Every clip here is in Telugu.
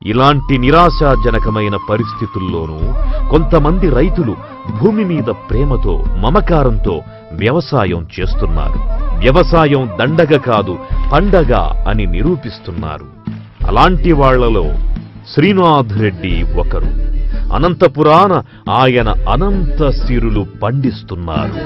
ఇలాంటి నిరాశాజనకమైన పరిస్థితుల్లోనూ కొంతమంది రైతులు భూమి మీద ప్రేమతో మమకారంతో వ్యవసాయం చేస్తున్నారు వ్యవసాయం దండగ కాదు పండగ అని నిరూపిస్తున్నారు అలాంటి వాళ్ళలో శ్రీనాథ్ రెడ్డి ఒకరు అనంతపురాన ఆయన అనంత సిరులు పండిస్తున్నారు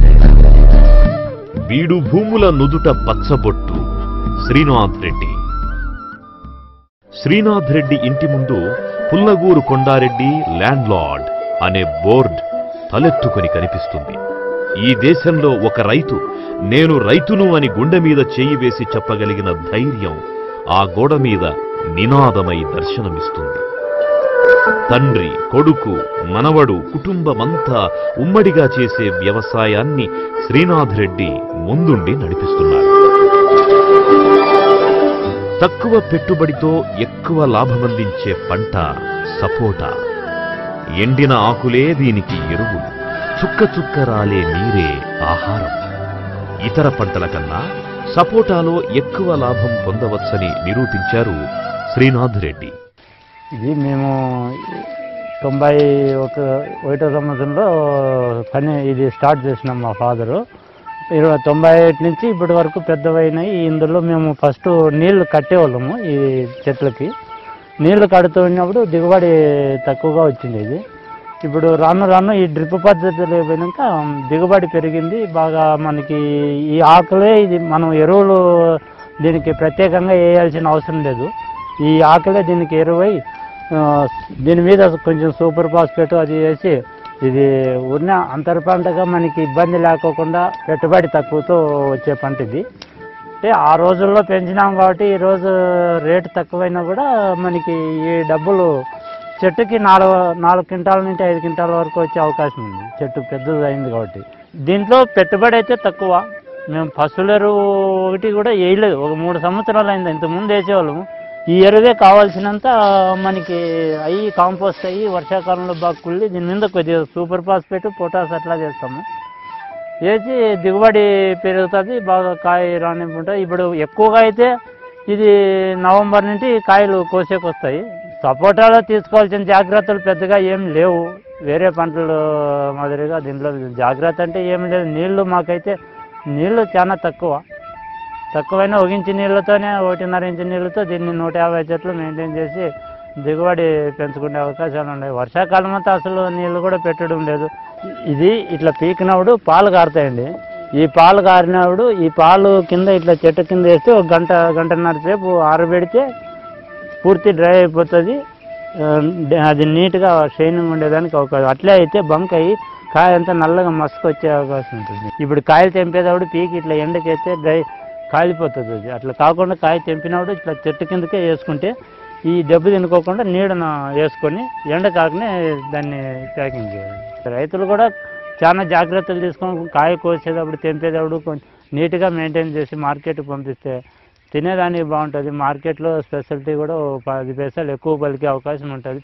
బీడు భూముల నుదుట పచ్చబొట్టు శ్రీనాథ్ రెడ్డి శ్రీనాథ్ రెడ్డి ఇంటి ముందు పుల్లగూరు కొండారెడ్డి ల్యాండ్ లార్డ్ అనే బోర్డ్ తలెత్తుకొని కనిపిస్తుంది ఈ దేశంలో ఒక రైతు నేను రైతును అని గుండె మీద చేయి వేసి చెప్పగలిగిన ధైర్యం ఆ గోడ మీద నినాదమై దర్శనమిస్తుంది తండ్రి కొడుకు మనవడు కుటుంబమంతా ఉమ్మడిగా చేసే వ్యవసాయాన్ని శ్రీనాథ్ రెడ్డి ముందుండి నడిపిస్తున్నారు తక్కువ పెట్టుబడితో ఎక్కువ లాభమందించే పంట సపోటా ఎండిన ఆకులే దీనికి ఎరువు చుక్క చుక్క రాలే నీరే ఆహారం ఇతర పంటల కన్నా సపోటాలో ఎక్కువ లాభం పొందవచ్చని నిరూపించారు శ్రీనాథ్ రెడ్డి ఇది మేము తొంభై ఒక ఒకటో సంవత్సరంలో పని ఇది స్టార్ట్ చేసినాం మా ఫాదరు ఇరవై తొంభై ఏటి నుంచి ఇప్పటి వరకు పెద్దవైనాయి ఇందులో మేము ఫస్ట్ నీళ్లు కట్టేవాళ్ళము ఈ చెట్లకి నీళ్లు కడుతూ ఉన్నప్పుడు దిగుబడి తక్కువగా వచ్చింది ఇది ఇప్పుడు రాను రాను ఈ డ్రిప్ పద్ధతిలో పోయినాక దిగుబడి పెరిగింది బాగా మనకి ఈ ఆకులే ఇది మనం ఎరువులు దీనికి ప్రత్యేకంగా వేయాల్సిన అవసరం లేదు ఈ ఆకులే దీనికి ఎరువై ఆ, దీని మీద కొంచెం సూపర్ ఫాస్ఫేట్ అది వేసి ఇది ఉన్న అంతర పంటగా మనకి ఇబ్బంది లేకోకుండా పెట్టుబడి తక్కువతో వచ్చే పంట ఇది అంటే ఆ రోజుల్లో పెంచినాం కాబట్టి ఈరోజు రేటు తక్కువైనా కూడా మనకి ఈ డబ్బులు చెట్టుకి నాలుగు నాలుగు క్వింటాల నుంచి ఐదు క్వింటాల వరకు వచ్చే అవకాశం ఉంది చెట్టు పెద్దది అయింది కాబట్టి దీంట్లో పెట్టుబడి అయితే తక్కువ మేము పశువులెరు ఒకటి కూడా వేయలేదు ఒక మూడు సంవత్సరాలు అయింది ఇంతకుముందు వేసేవాళ్ళము ఈ ఎరువే కావాల్సినంత మనకి అయ్యి కాంపోస్ట్ అయ్యి వర్షాకాలంలో బాగా కుళ్ళి దీని మీద కొద్దిగా సూపర్ ఫాస్ఫేట్ పొటాస్ అట్లా చేస్తాము వేసి దిగుబడి పెరుగుతుంది బాగా కాయ రానివ్వకుండా ఇప్పుడు ఎక్కువగా అయితే ఇది నవంబర్ నుంచి కాయలు కోసేకి వస్తాయి సపోటాలో తీసుకోవాల్సిన జాగ్రత్తలు పెద్దగా ఏం లేవు వేరే పంటలు మాదిరిగా దీంట్లో జాగ్రత్త అంటే ఏం లేదు నీళ్లు మాకైతే నీళ్లు చాలా తక్కువ తక్కువైనా ఒక ఇంచు నీళ్ళతోనే ఒకటిన్నర ఇంచు నీళ్ళతో దీన్ని నూట యాభై చెట్లు మెయింటైన్ చేసి దిగుబడి పెంచుకునే అవకాశాలు ఉన్నాయి వర్షాకాలం అంతా అసలు నీళ్ళు కూడా పెట్టడం లేదు ఇది ఇట్లా పీకినప్పుడు పాలు కారుతాయండి ఈ పాలు కారినప్పుడు ఈ పాలు కింద ఇట్లా చెట్టు కింద వేస్తే ఒక గంట గంటన్నర సేపు ఆరబెడితే పూర్తి డ్రై అయిపోతుంది ఆ, అది నీట్గా షైనింగ్ ఉండేదానికి అవకాశం అట్లే అయితే బంక్ అయ్యి కాయ అంతా నల్లగా మస్క్ వచ్చే అవకాశం ఉంటుంది ఇప్పుడు కాయలు తెంపేటప్పుడు పీకి ఇట్లా ఎండకేస్తే డ్రై కాలిపోతుంది అది అట్లా కాకుండా కాయ తెంపినప్పుడు ఇట్లా చెట్టు కిందకే వేసుకుంటే ఈ దెబ్బ తినుకోకుండా నీడను వేసుకొని ఎండ కాకనే దాన్ని ప్యాకింగ్ చేయాలి రైతులు కూడా చాలా జాగ్రత్తలు తీసుకొని కాయ కోసేటప్పుడు తెంపేటప్పుడు కొంచెం నీట్గా మెయింటైన్ చేసి మార్కెట్కి పంపిస్తే తినేదానికి బాగుంటుంది మార్కెట్లో స్పెషాలిటీ కూడా ఓ పది పైసలు ఎక్కువ పలికే అవకాశం ఉంటుంది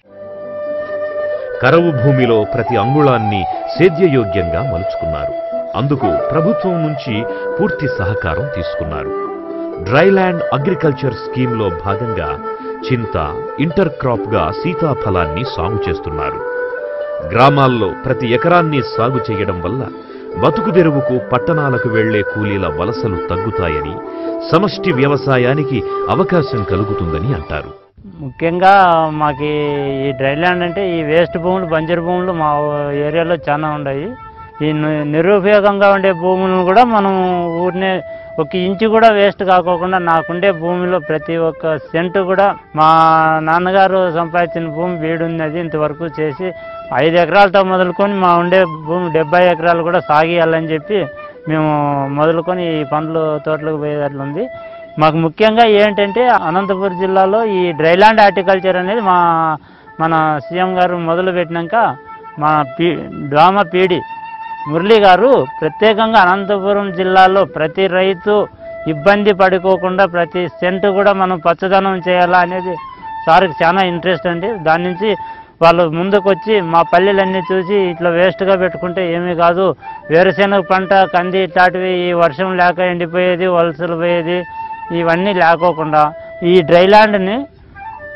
కరవు భూమిలో ప్రతి అంగుళాన్ని సేద్యయోగ్యంగా మలుచుకున్నారు అందుకు ప్రభుత్వం నుంచి పూర్తి సహకారం తీసుకున్నారు డ్రైల్యాండ్ అగ్రికల్చర్ స్కీమ్లో భాగంగా చింత ఇంటర్ క్రాప్గా సీతాఫలాన్ని సాగు చేస్తున్నారు గ్రామాల్లో ప్రతి ఎకరాన్ని సాగు చేయడం వల్ల బతుకు తెరువుకు పట్టణాలకు వెళ్లే కూలీల వలసలు తగ్గుతాయని సమష్టి వ్యవసాయానికి అవకాశం కలుగుతుందని అంటారు ముఖ్యంగా మాకు ఈ డ్రైల్యాండ్ అంటే ఈ వేస్ట్ భూములు బంజరు భూములు మా ఏరియాలో చాలా ఉన్నాయి ఈ ని- నిరుపయోగంగా ఉండే భూములను కూడా మనం ఊరినే ఒక ఇంచు కూడా వేస్ట్ కాకోకుండా నాకుండే భూమిలో ప్రతి ఒక్క సెంటు కూడా మా నాన్నగారు సంపాదించిన భూమి వీడున్నది ఇంతవరకు చేసి ఐదు ఎకరాలతో మొదలుకొని మా ఉండే భూమి డెబ్బై ఎకరాలు కూడా సాగియాలని చెప్పి మేము మొదలుకొని ఈ పండ్లు తోటలకు పోయేటట్లుంది మాకు ముఖ్యంగా ఏంటంటే అనంతపురం జిల్లాలో ఈ డ్రైల్యాండ్ హార్టికల్చర్ అనేది మా మన సీఎం గారు మొదలు పెట్టినాక మా పీ డ్రామా పీడి మురళి గారు ప్రత్యేకంగా అనంతపురం జిల్లాలో ప్రతి రైతు ఇబ్బంది పడుకోకుండా ప్రతి సెంటు కూడా మనం పచ్చదనం చేయాలా అనేది సార్కి చాలా ఇంట్రెస్ట్ అండి దాని నుంచి వాళ్ళు ముందుకు వచ్చి మా పల్లెలన్నీ చూసి ఇట్లా వేస్ట్గా పెట్టుకుంటే ఏమీ కాదు వేరుశెనగ పంట కంది ఇట్లాంటివి ఈ వర్షం లేక ఎండిపోయేది వలసలు పోయేది ఇవన్నీ లేకోకుండా ఈ డ్రైల్యాండ్ని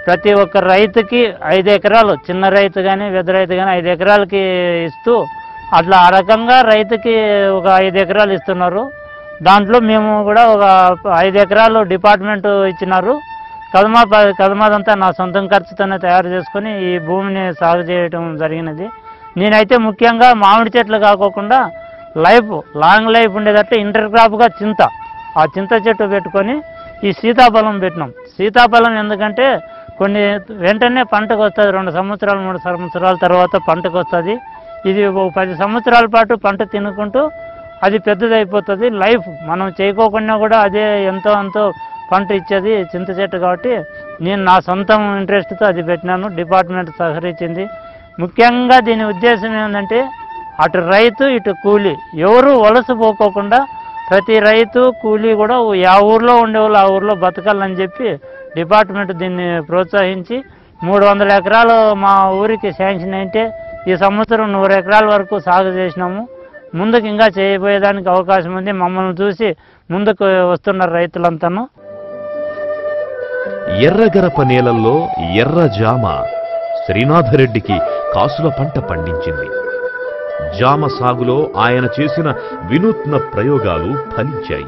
ప్రతి ఒక్క రైతుకి ఐదు ఎకరాలు చిన్న రైతు కానీ పెద్ద రైతు కానీ ఐదు ఎకరాలకి ఇస్తూ అట్లా ఆ రకంగా రైతుకి ఒక ఐదు ఎకరాలు ఇస్తున్నారు దాంట్లో మేము కూడా ఒక ఐదు ఎకరాలు డిపార్ట్మెంట్ ఇచ్చినారు కదమా ప- కదమాదంతా నా సొంతం ఖర్చుతోనే తయారు చేసుకొని ఈ భూమిని సాగు చేయడం జరిగినది నేనైతే ముఖ్యంగా మామిడి చెట్లు కాకోకుండా లైఫ్ లాంగ్ లైఫ్ ఉండేటట్టు ఇంటర్ క్రాప్గా చింత ఆ చింత చెట్టు పెట్టుకొని ఈ సీతాఫలం పెట్టినాం సీతాఫలం ఎందుకంటే కొన్ని వెంటనే పంటకు వస్తుంది రెండు సంవత్సరాలు మూడు సంవత్సరాల తర్వాత పంటకు వస్తుంది ఇది ఓ పది సంవత్సరాల పాటు పంట తినుకుంటూ అది పెద్దది అయిపోతుంది లైఫ్ మనం చేయకోకుండా కూడా అదే ఎంతో అంతో పంట ఇచ్చేది చింత చెట్టు కాబట్టి నేను నా సొంతం ఇంట్రెస్ట్తో అది పెట్టినాను డిపార్ట్మెంట్ సహకరించింది ముఖ్యంగా దీని ఉద్దేశం ఏంటంటే అటు రైతు ఇటు కూలీ ఎవరు వలస పోకోకుండా ప్రతి రైతు కూలీ కూడా ఆ ఊర్లో ఉండేవాళ్ళు ఆ ఊర్లో బతకాలని చెప్పి డిపార్ట్మెంట్ దీన్ని ప్రోత్సహించి మూడు వందల ఎకరాలు మా ఊరికి శాంక్షన్ అయితే ఈ సంవత్సరం నూరు ఎకరాల వరకు సాగు చేసినాము ముందుకు ఇంకా చేయబోయేదానికి అవకాశం ఉంది మమ్మల్ని చూసి ముందుకు వస్తున్నారు రైతులంతాను ఎర్రగరప నేలల్లో ఎర్ర జామ శ్రీనాథరెడ్డికి కాసుల పంట పండించింది జామ సాగులో ఆయన చేసిన వినూత్న ప్రయోగాలు ఫలించాయి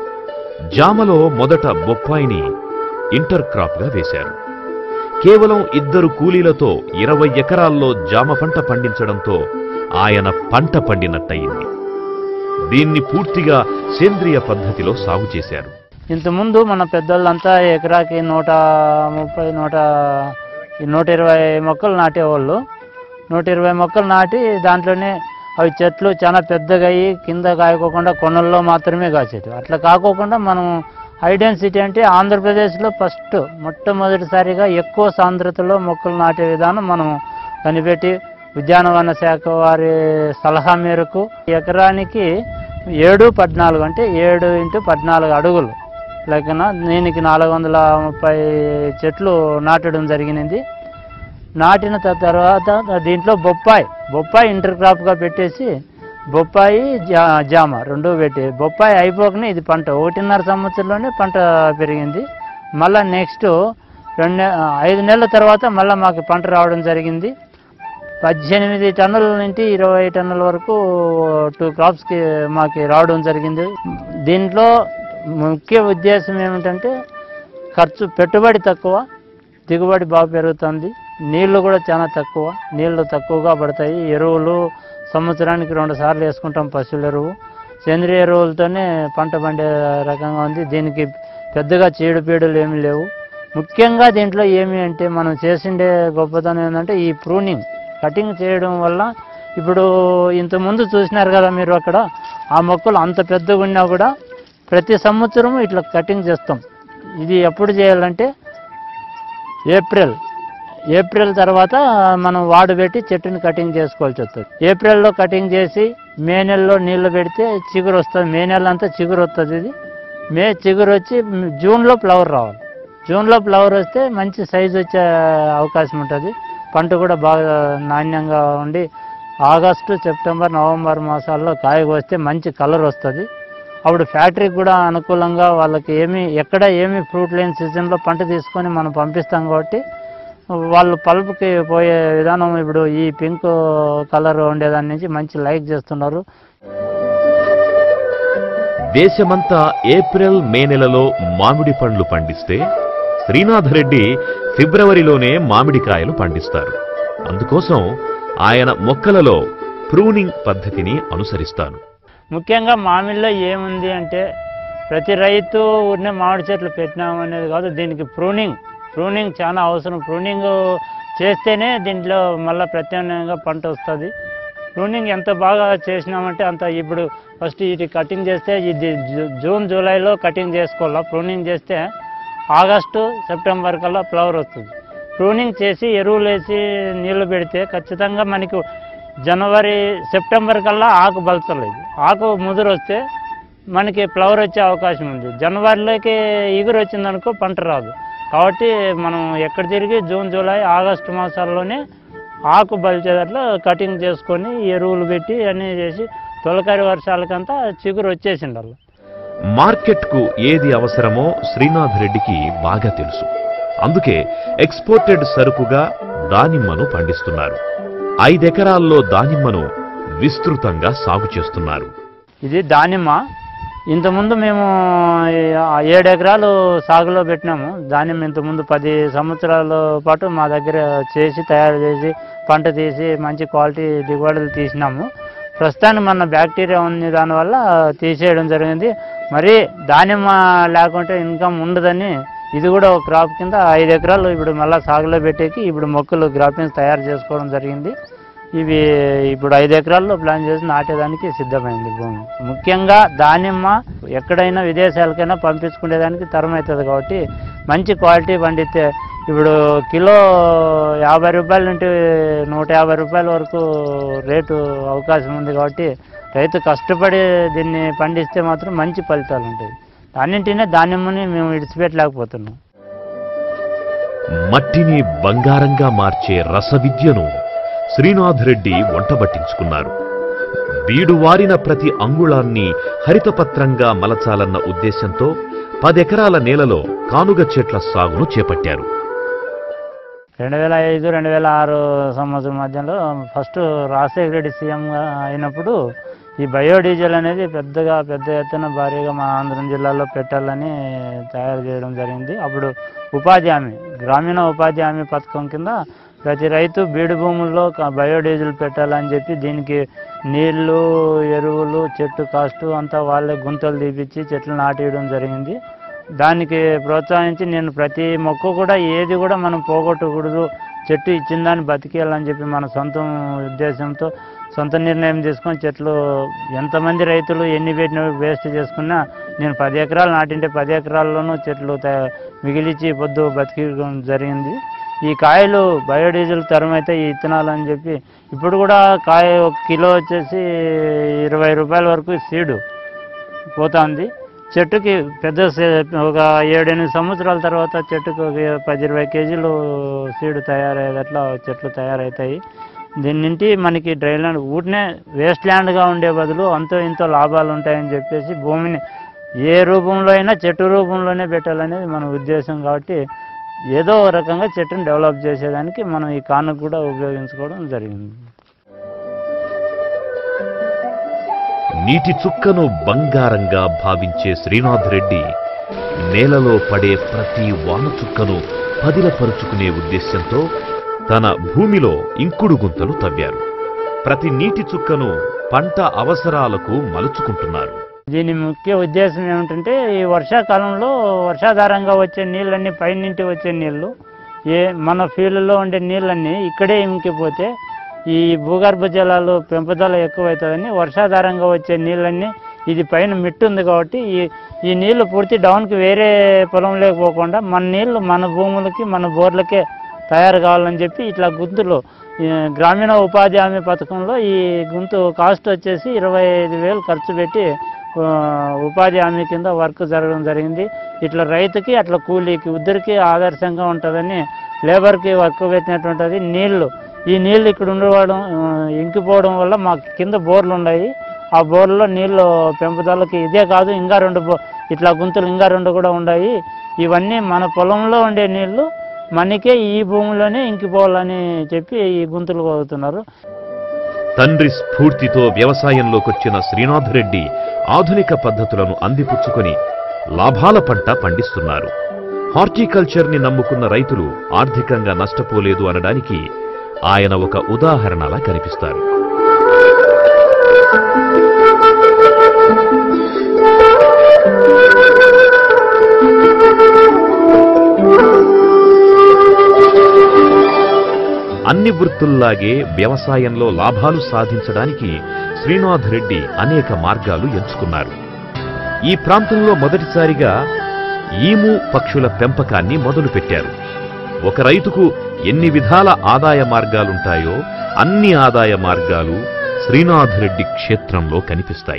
జామలో మొదట బొప్పాయిని ఇంటర్ క్రాప్గా వేశారు కేవలం ఇద్దరు కూలీలతో ఇరవై ఎకరాల్లో జామ పంట పండించడంతో ఆయన పంట పండినట్టయింది దీన్ని పూర్తిగా సేంద్రియ పద్ధతిలో సాగు చేశారు ఇంతకుముందు మన పెద్దోళ్ళంతా ఎకరాకి నూట ముప్పై నూట ఈ నూట ఇరవై మొక్కలు నాటేవాళ్ళు నూట ఇరవై మొక్కలు నాటి దాంట్లోనే అవి చెట్లు చాలా పెద్దగా అయ్యి కింద కాయకోకుండా కొనల్లో మాత్రమే కాసేది అట్లా కాకోకుండా మనం హై డెన్సిటీ అంటే ఆంధ్రప్రదేశ్లో ఫస్ట్ మొట్టమొదటిసారిగా ఎక్కువ సాంద్రతలో మొక్కలు నాటే విధానం మనం కనిపెట్టి ఉద్యానవన శాఖ వారి సలహా మేరకు ఎకరానికి ఏడు పద్నాలుగు అంటే ఏడు ఇంటూ పద్నాలుగు అడుగులు లెక్కన దీనికి నాలుగు వందల ముప్పై చెట్లు నాటడం జరిగినది నాటిన త- తర్వాత దీంట్లో బొప్పాయి బొప్పాయి ఇంటర్ క్రాప్గా పెట్టేసి బొప్పాయి జా జామ రెండు పెట్టి బొప్పాయి అయిపోకనే ఇది పంట ఒకటిన్నర సంవత్సరంలోనే పంట పెరిగింది మళ్ళా నెక్స్ట్ రెండు నె- ఐదు నెలల తర్వాత మళ్ళీ మాకు పంట రావడం జరిగింది పద్దెనిమిది టన్నుల నుండి ఇరవై టన్నుల వరకు టూ క్రాప్స్కి మాకు రావడం జరిగింది దీంట్లో ముఖ్య ఉద్దేశం ఏమిటంటే ఖర్చు పెట్టుబడి తక్కువ దిగుబడి బాగా పెరుగుతుంది నీళ్లు కూడా చాలా తక్కువ నీళ్లు తక్కువగా పడతాయి ఎరువులు సంవత్సరానికి రెండు సార్లు వేసుకుంటాం పశువుల ఎరువు సేంద్రియ ఎరువులతోనే పంట పండే రకంగా ఉంది దీనికి పెద్దగా చీడపీడలు ఏమీ లేవు ముఖ్యంగా దీంట్లో ఏమి అంటే మనం చేసిండే గొప్పతనం ఏంటంటే ఈ ప్రూనింగ్ కటింగ్ చేయడం వల్ల ఇప్పుడు ఇంతకుముందు చూసినారు కదా మీరు అక్కడ ఆ మొక్కలు అంత పెద్దగా ఉన్నా కూడా ప్రతి సంవత్సరం ఇట్లా కటింగ్ చేస్తాం ఇది ఎప్పుడు చేయాలంటే ఏప్రిల్ ఏప్రిల్ తర్వాత మనం వాడు పెట్టి చెట్టుని కటింగ్ చేసుకోవాల్సి వస్తుంది ఏప్రిల్లో కటింగ్ చేసి మే నెలలో నీళ్లు పెడితే చిగురు వస్తుంది మే నెల అంతా చిగురు వస్తుంది ఇది మే చిగురు వచ్చి జూన్లో ఫ్లవర్ రావాలి జూన్లో ఫ్లవర్ వస్తే మంచి సైజు వచ్చే అవకాశం ఉంటుంది పంట కూడా బాగా నాణ్యంగా ఉండి ఆగస్టు సెప్టెంబర్ నవంబర్ మాసాల్లో కాయ వస్తే మంచి కలర్ వస్తుంది అప్పుడు ఫ్యాక్టరీకి కూడా అనుకూలంగా వాళ్ళకి ఏమి ఎక్కడ ఏమి ఫ్రూట్ లేని సీజన్లో పంట తీసుకొని మనం పంపిస్తాం కాబట్టి వాళ్ళు పల్పుకి పోయే విధానం ఇప్పుడు ఈ పింక్ కలర్ ఉండేదాని నుంచి మంచి లైక్ చేస్తున్నారు దేశమంతా ఏప్రిల్ మే నెలలో మామిడి పండ్లు పండిస్తే శ్రీనాథరెడ్డి ఫిబ్రవరిలోనే మామిడికాయలు పండిస్తారు అందుకోసం ఆయన మొక్కలలో ప్రూనింగ్ పద్ధతిని అనుసరిస్తాను ముఖ్యంగా మామిడిలో ఏముంది అంటే ప్రతి రైతు ఊరినే మామిడి చెట్లు పెట్టినాం అనేది కాదు దీనికి ప్రూనింగ్ ప్రూనింగ్ చాలా అవసరం ప్రూనింగ్ చేస్తేనే దీంట్లో మళ్ళీ ప్రత్యామ్నాయంగా పంట వస్తుంది ప్రూనింగ్ ఎంత బాగా చేసినామంటే అంత ఇప్పుడు ఫస్ట్ ఇది కటింగ్ చేస్తే ఇది జూ- జూన్ జూలైలో కటింగ్ చేసుకోవాలా ప్రూనింగ్ చేస్తే ఆగస్టు సెప్టెంబర్ కల్లా ఫ్లవర్ వస్తుంది ప్రూనింగ్ చేసి ఎరువులు వేసి నీళ్లు పెడితే ఖచ్చితంగా మనకు జనవరి సెప్టెంబర్ కల్లా ఆకు బలచలేదు ఆకు ముదురు వస్తే మనకి ఫ్లవర్ వచ్చే అవకాశం ఉంది జనవరిలోకి ఇగురు వచ్చిందనుకో పంట రాదు కాబట్టి మనం ఎక్కడ తిరిగి జూన్ జూలై ఆగస్టు మాసాల్లోనే ఆకు బలిచేటట్లు కటింగ్ చేసుకొని ఎరువులు పెట్టి అన్నీ చేసి తొలకరి వర్షాలకంతా చిగురు వచ్చేసిండాలి మార్కెట్కు ఏది అవసరమో శ్రీనాథ్ రెడ్డికి బాగా తెలుసు అందుకే ఎక్స్పోర్టెడ్ సరుకుగా దానిమ్మను పండిస్తున్నారు ఐదెకరాల్లో దానిమ్మను విస్తృతంగా సాగు చేస్తున్నారు ఇది దానిమ్మ ఇంతకుముందు మేము ఆ ఏడు ఎకరాలు సాగులో పెట్టినాము దానిమ్మ ఇంతకుముందు పది సంవత్సరాల పాటు మా దగ్గర చేసి తయారు చేసి పంట తీసి మంచి క్వాలిటీ దిగుబడులు తీసినాము ప్రస్తుతానికి మన బ్యాక్టీరియా ఉంది దానివల్ల తీసేయడం జరిగింది మరి దానిమ్మ లేకుంటే ఇన్కమ్ ఉండదని ఇది కూడా ఒక క్రాప్ కింద ఐదు ఎకరాలు ఇప్పుడు మళ్ళీ సాగులో పెట్టేకి ఇప్పుడు మొక్కలు గ్రాఫింగ్స్ తయారు చేసుకోవడం జరిగింది ఇవి ఇప్పుడు ఐదు ఎకరాల్లో ప్లాన్ చేసి నాటేదానికి సిద్ధమైంది భూమి ముఖ్యంగా దానిమ్మ ఎక్కడైనా విదేశాలకైనా పంపించుకునేదానికి తరం అవుతుంది కాబట్టి మంచి క్వాలిటీ పండితే ఇప్పుడు కిలో యాభై రూపాయల నుండి నూట యాభై రూపాయల వరకు రేటు అవకాశం ఉంది కాబట్టి రైతు కష్టపడి దీన్ని పండిస్తే మాత్రం మంచి ఫలితాలు ఉంటాయి అన్నింటినే దానిమ్మని మేము విడిచిపెట్టలేకపోతున్నాం మట్టిని బంగారంగా మార్చే రసవిద్యను శ్రీనాథ్ రెడ్డి వంటబట్టించుకున్నారు బీడువారిన ప్రతి అంగుళాన్ని హరితపత్రంగా మలచాలన్న ఉద్దేశంతో పదెకరాల నేలలో కానుగ చెట్ల సాగును చేపట్టారు రెండు వేల ఐదు రెండు వేల ఆరు సంవత్సరం మధ్యలో ఫస్ట్ రాజశేఖర రెడ్డి సీఎంగా అయినప్పుడు ఈ బయోడీజిల్ అనేది పెద్దగా పెద్ద ఎత్తున భారీగా మన ఆంధ్రం జిల్లాలో పెట్టాలని తయారు చేయడం జరిగింది అప్పుడు ఉపాధి హామీ గ్రామీణ ఉపాధి హామీ పథకం కింద ప్రతి రైతు బీడు భూముల్లో క- బయోడీజిల్ పెట్టాలని చెప్పి దీనికి నీళ్లు ఎరువులు చెట్టు కాస్టు అంతా వాళ్ళే గుంతలు తీపిచ్చి చెట్లు నాటేయడం జరిగింది దానికి ప్రోత్సహించి నేను ప్రతి మొక్క కూడా ఏది కూడా మనం పోగొట్టకూడదు చెట్టు ఇచ్చిన దాన్ని బతికేయాలని చెప్పి మన సొంత ఉద్దేశంతో సొంత నిర్ణయం తీసుకొని చెట్లు ఎంతమంది రైతులు ఎన్ని పెట్టిన వేస్ట్ చేసుకున్నా నేను పది ఎకరాలు నాటింటే పది ఎకరాల్లోనూ చెట్లు త- మిగిలిచి పొద్దు బతికేయడం జరిగింది ఈ కాయలు బయోడీజిల్ తరం అయితే ఈ ఇత్తనాలు అని చెప్పి ఇప్పుడు కూడా కాయ ఒక కిలో వచ్చేసి ఇరవై రూపాయల వరకు సీడు పోతుంది చెట్టుకి పెద్ద సే- ఒక ఏడెనిమిది సంవత్సరాల తర్వాత చెట్టుకు ఒక పది ఇరవై కేజీలు సీడ్ తయారయ్యేటట్లా చెట్లు తయారవుతాయి దీని నుండి మనకి డ్రై ల్యాండ్ ఊటినే వేస్ట్ ల్యాండ్గా ఉండే బదులు అంతో ఇంతో లాభాలు ఉంటాయని చెప్పేసి భూమిని ఏ రూపంలో అయినా చెట్టు రూపంలోనే పెట్టాలనేది మన ఉద్దేశం కాబట్టి ఏదో ఒక రకంగా చెట్టుని డెవలప్ చేసేదానికి మనం ఈ కానుక కూడా ఉపయోగించుకోవడం జరిగింది నీటి చుక్కను బంగారంగా భావించే శ్రీనాథ్ రెడ్డి నేలలో పడే ప్రతి వాన చుక్కను పదిలపరుచుకునే ఉద్దేశ్యంతో తన భూమిలో ఇంకుడు గుంతలు తవ్వారు ప్రతి నీటి చుక్కను పంట అవసరాలకు మలుచుకుంటున్నారు దీని ముఖ్య ఉద్దేశం ఏమిటంటే ఈ వర్షాకాలంలో వర్షాధారంగా వచ్చే నీళ్ళన్నీ పైనుంచి వచ్చే నీళ్లు ఏ మన ఫీల్డ్లో ఉండే నీళ్ళన్నీ ఇక్కడే ఇంకిపోతే ఈ భూగర్భ జలాలు పెంపుదల ఎక్కువవుతుందని వర్షాధారంగా వచ్చే నీళ్ళన్నీ ఇది పైన మిట్టు ఉంది కాబట్టి ఈ ఈ నీళ్లు పూర్తి డౌన్కి వేరే పొలంలోకి పోకుండా మన నీళ్లు మన భూములకి మన బోర్లకే తయారు కావాలని చెప్పి ఇట్లా గుంతులు ఈ గ్రామీణ ఉపాధి హామీ పథకంలో ఈ గుంతు కాస్ట్ వచ్చేసి ఇరవై ఐదు వేలు ఖర్చు పెట్టి ఆ, ఉపాధి హామీ కింద వర్క్ జరగడం జరిగింది ఇట్లా రైతుకి అట్లా కూలీకి ఇద్దరికి ఆదర్శంగా ఉంటుందని లేబర్కి వర్క్ పెట్టినటువంటిది నీళ్లు ఈ నీళ్లు ఇక్కడ ఉండడం ఆ, ఇంకిపోవడం వల్ల మాకు కింద బోర్లు ఉన్నాయి ఆ బోర్లో నీళ్లు పెంపుదలకి ఇదే కాదు ఇంకా రెండు బో ఇట్లా గుంతలు ఇంకా రెండు కూడా ఉన్నాయి ఇవన్నీ మన పొలంలో ఉండే నీళ్లు మనకే ఈ భూమిలోనే ఇంకిపోవాలని చెప్పి ఈ గుంతలు పోతున్నారు తండ్రి స్ఫూర్తితో వ్యవసాయంలోకొచ్చిన శ్రీనాథ్ రెడ్డి ఆధునిక పద్ధతులను అందిపుచ్చుకొని లాభాల పంట పండిస్తున్నారు హార్టికల్చర్ ని నమ్ముకున్న రైతులు ఆర్థికంగా నష్టపోలేదు అనడానికి ఆయన ఒక ఉదాహరణలా కనిపిస్తారు అన్ని వృత్తుల్లాగే వ్యవసాయంలో లాభాలు సాధించడానికి శ్రీనాథ్ రెడ్డి అనేక మార్గాలు ఎంచుకున్నారు ఈ ప్రాంతంలో మొదటిసారిగా ఈము పక్షుల పెంపకాన్ని మొదలుపెట్టారు ఒక రైతుకు ఎన్ని విధాల ఆదాయ మార్గాలుంటాయో అన్ని ఆదాయ మార్గాలు శ్రీనాథ్ రెడ్డి క్షేత్రంలో కనిపిస్తాయి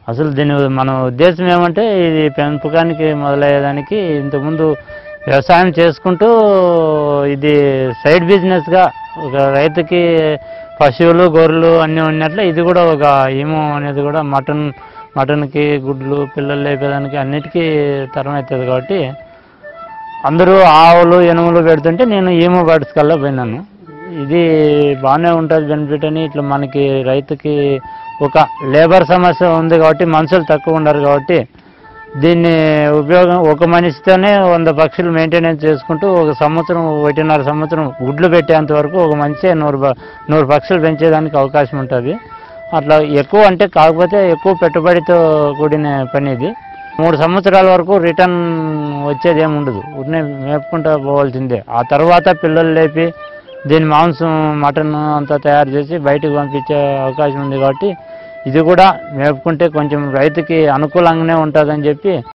అసలు దీని మన ఉద్దేశం ఏమంటే ఇది పెంపకానికి మొదలయ్యేదానికి ఇంతకుముందు వ్యవసాయం చేసుకుంటూ ఇది సైడ్ బిజినెస్గా ఒక రైతుకి పశువులు గొర్రెలు అన్నీ ఉన్నట్లు ఇది కూడా ఒక ఈము అనేది కూడా మటన్ మటన్కి గుడ్లు పిల్లలు లేపేదానికి అన్నిటికీ తరం అవుతుంది కాబట్టి అందరూ ఆవులు ఎనుములు పెడుతుంటే నేను ఈము బర్డ్స్ కల్లా పోయినాను ఇది బాగానే ఉంటుంది బెనిఫిట్ అని ఇట్లా మనకి రైతుకి ఒక లేబర్ సమస్య ఉంది కాబట్టి మనుషులు తక్కువ ఉండరు కాబట్టి దీన్ని ఉపయోగం ఒక మనిషితోనే వంద పక్షులు మెయింటెనెన్స్ చేసుకుంటూ ఒక సంవత్సరం ఒకటిన్నర సంవత్సరం గుడ్లు పెట్టేంత వరకు ఒక మంచి నూరు బ- నూరు పక్షులు పెంచేదానికి అవకాశం ఉంటుంది అట్లా ఎక్కువ అంటే కాకపోతే ఎక్కువ పెట్టుబడితో కూడిన పని ఇది మూడు సంవత్సరాల వరకు రిటర్న్ వచ్చేది ఏమి ఉండదు ఉడనే మేపుకుంటూ పోవాల్సిందే ఆ తర్వాత పిల్లలు లేపి దీని మాంసం మటన్ అంతా తయారు చేసి బయటకు పంపించే అవకాశం ఉంది కాబట్టి ఇది కూడా మేపుకుంటే కొంచెం రైతుకి అనుకూలంగానే ఉంటుందని చెప్పి